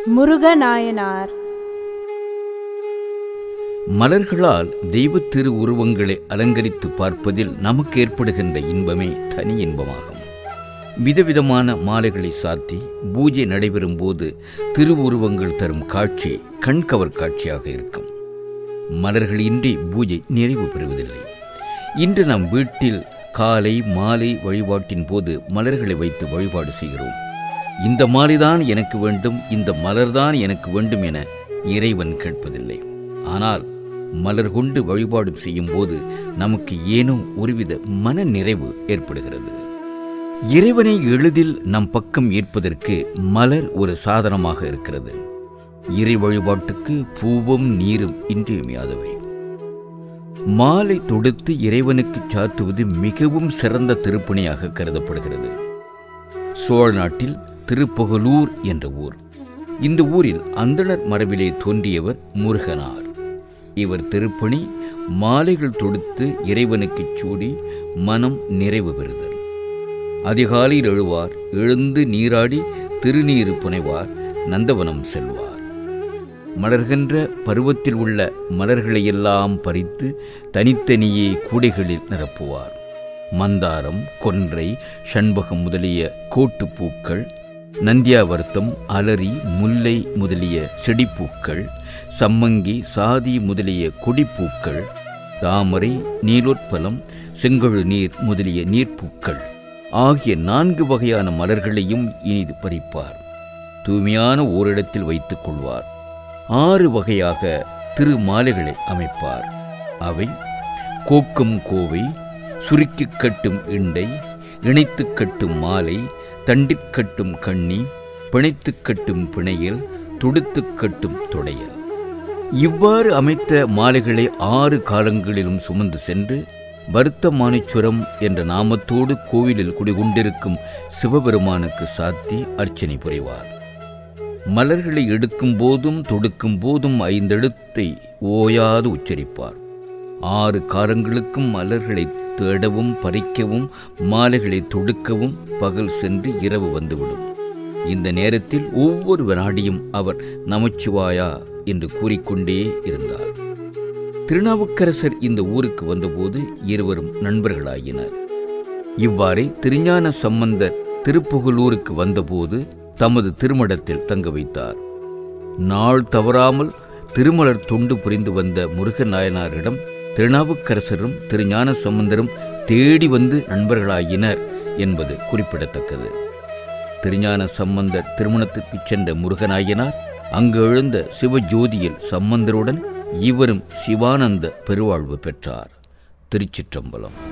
முருகநாயனார் மலர்களால் தெய்வ திரு உருவங்களை அலங்கரித்து பார்ப்பதில் நமக்கு ஏற்படுகின்ற இன்பமே தனி இன்பமாகும் விதவிதமான மாலைகளை சாத்தி பூஜை நடைபெறும் போது திருவுருவங்கள் தரும் காட்சி கண்கவர் காட்சியாக இருக்கும் மலர்கள் இன்றி பூஜை நிறைவு பெறுவதில்லை இன்று நம் வீட்டில் காலை மாலை வழிபாட்டின் போது மலர்களை வைத்து வழிபாடு செய்கிறோம் இந்த மாலைதான் எனக்கு வேண்டும் இந்த மலர்தான் எனக்கு வேண்டும் என இறைவன் கேட்பதில்லை ஆனால் மலர் கொண்டு வழிபாடு செய்யும் போது நமக்கு ஏனோ ஒருவித மன நிறைவு ஏற்படுகிறது இறைவனை எளிதில் நம் பக்கம் ஈர்ப்பதற்கு மலர் ஒரு சாதனமாக இருக்கிறது இறை வழிபாட்டுக்கு பூவும் நீரும் இன்றியமையாதவை மாலை தொடுத்து இறைவனுக்கு சாத்துவது மிகவும் சிறந்த திருப்பணியாக கருதப்படுகிறது சோழ நாட்டில் திருப்புகலூர் என்ற ஊர் இந்த ஊரில் அந்தணர் மரபிலே தோன்றியவர் முருகனார் இவர் திருப்பணி மாலைகள் தொடுத்து இறைவனுக்குச் சூடி மனம் நிறைவு பெறுதல் அதிகாலையில் எழுவார் எழுந்து நீராடி திருநீறு புனைவார் நந்தவனம் செல்வார் மலர்கின்ற பருவத்தில் உள்ள மலர்களையெல்லாம் பறித்து தனித்தனியே கூடைகளில் நிரப்புவார் மந்தாரம் கொன்றை சண்பகம் முதலிய கோட்டுப்பூக்கள் நந்தியாவர்த்தம் அலரி முல்லை முதலிய செடிப்பூக்கள் சம்மங்கி சாதி முதலிய கொடிப்பூக்கள் தாமரை நீலோத்பலம் செங்கழு நீர் முதலிய நீர்ப்பூக்கள் ஆகிய நான்கு வகையான மலர்களையும் இனிது பறிப்பார் தூய்மையான ஓரிடத்தில் வைத்துக் கொள்வார் ஆறு வகையாக திருமாலைகளை அமைப்பார் அவை கோக்கும் கோவை சுருக்கிக் கட்டும் இண்டை இணைத்துக் கட்டும் மாலை தண்டிற் கட்டும் கண்ணி பிணைத்துக் கட்டும் பிணையல் துடுத்துக் கட்டும் தொடையல் இவ்வாறு அமைத்த மாலைகளை ஆறு காலங்களிலும் சுமந்து சென்று வருத்தமானேஸ்வரம் என்ற நாமத்தோடு கோவிலில் குடிகொண்டிருக்கும் சிவபெருமானுக்கு சாத்தி அர்ச்சனை புரிவார் மலர்களை எடுக்கும் போதும் தொடுக்கும் போதும் ஐந்தெழுத்தை ஓயாது உச்சரிப்பார் ஆறு காலங்களுக்கும் மலர்களை தேடவும் பறிக்கவும் மாலைகளை தொடுக்கவும் பகல் சென்று இரவு வந்துவிடும் இந்த நேரத்தில் ஒவ்வொரு வினாடியும் அவர் நமச்சிவாயா என்று கூறிக்கொண்டே இருந்தார் திருநாவுக்கரசர் இந்த ஊருக்கு வந்தபோது இருவரும் நண்பர்களாயினர் இவ்வாறே திருஞான சம்பந்தர் திருப்புகலூருக்கு வந்தபோது தமது திருமடத்தில் தங்க வைத்தார் நாள் தவறாமல் திருமலர் தொண்டு புரிந்து வந்த முருகன் நாயனாரிடம் திருநாவுக்கரசரும் திருஞான சம்பந்தரும் தேடி வந்து நண்பர்களாயினர் என்பது குறிப்பிடத்தக்கது திருஞான சம்பந்தர் திருமணத்துக்கு சென்ற முருகனாயினார் அங்கு எழுந்த சிவஜோதியில் சம்பந்தருடன் இவரும் சிவானந்த பெருவாழ்வு பெற்றார் திருச்சிற்றம்பலம்